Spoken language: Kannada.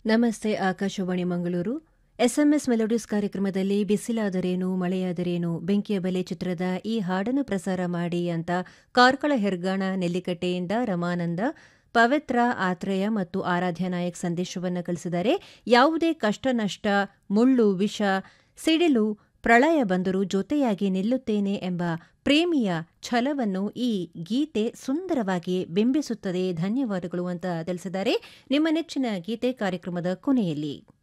ನಮಸ್ತೆ ಆಕಾಶವಾಣಿ ಮಂಗಳೂರು ಎಸ್ಎಂಎಸ್ ಮೆಲೋಡಿಸ್ ಕಾರ್ಯಕ್ರಮದಲ್ಲಿ ಬಿಸಿಲಾದರೇನು ಮಳೆಯಾದರೇನು ಬೆಂಕಿಯ ಬಲೆ ಚಿತ್ರದ ಈ ಹಾಡನ್ನು ಪ್ರಸಾರ ಮಾಡಿ ಅಂತ ಕಾರ್ಕಳ ಹೆರ್ಗಾಣ ನೆಲ್ಲಿಕಟ್ಟೆಯಿಂದ ರಮಾನಂದ ಪವಿತ್ರ ಆತ್ರೇಯ ಮತ್ತು ಆರಾಧ್ಯ ನಾಯಕ್ ಸಂದೇಶವನ್ನು ಕಳಿಸಿದ್ದಾರೆ ಯಾವುದೇ ಕಷ್ಟ ನಷ್ಟ ಮುಳ್ಳು ವಿಷ ಸಿಡಿಲು ಪ್ರಳಯ ಬಂದರೂ ಜೊತೆಯಾಗಿ ನಿಲ್ಲುತ್ತೇನೆ ಎಂಬ ಪ್ರೇಮಿಯ ಛಲವನ್ನು ಈ ಗೀತೆ ಸುಂದರವಾಗಿ ಬಿಂಬಿಸುತ್ತದೆ ಧನ್ಯವಾದಗಳು ಅಂತ ತಿಳಿಸಿದ್ದಾರೆ ನಿಮ್ಮ ನೆಚ್ಚಿನ ಗೀತೆ ಕಾರ್ಯಕ್ರಮದ ಕೊನೆಯಲ್ಲಿ